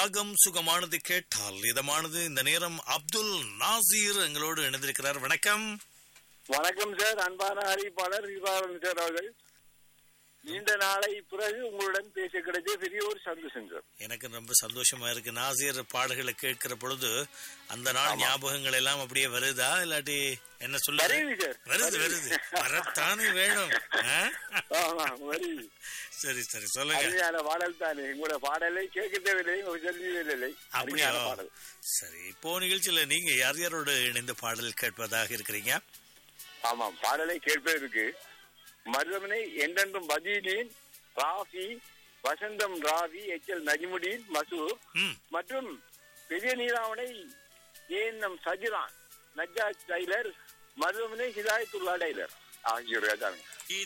ராகம் சுகமானது கேட்டால் இதமானது இந்த நேரம் அப்துல் நாசீர் எங்களோடு இணைந்திருக்கிறார் வணக்கம் வணக்கம் சார் அன்பான அறிவிப்பாளர் விவாதம் சார் அவர்கள் நீண்ட நாளை பிறகு உங்களுடன் பேச கிடைச்ச பெரிய ஒரு சந்தோஷம் சார் எனக்கு ரொம்ப சந்தோஷமா இருக்கு நாசீர் பாடல்களை கேட்கிற பொழுது அந்த நாள் ஞாபகங்கள் எல்லாம் அப்படியே வருதா இல்லாட்டி என்ன சொல்ல வருது சார் வருது வருது வரத்தானே வேணும் ஆ? ஆமா வருது சரி சரி சொல்லுங்க அருமையான பாடல் தானே உங்களோட பாடலை கேட்க தேவையில்லை உங்க சொல்லவில்லை அப்படியா அருமையான பாடல் சரி இப்போ நிகழ்ச்சியில நீங்க யார் யாரோடு இணைந்து பாடல் கேட்பதாக இருக்கிறீங்க ஆமாம் பாடலை கேட்பதற்கு மருதமனை என்றென்றும் பதீதீன் ராஃபி வசந்தம் ராவி எச் எல் நஜிமுடீன் மசூர் ம் மற்றும் பெரிய நீராவணை ANM Sajiran Najjaj tailor Maruthamunai Hidayathullah tailor ஆகியோர் தான்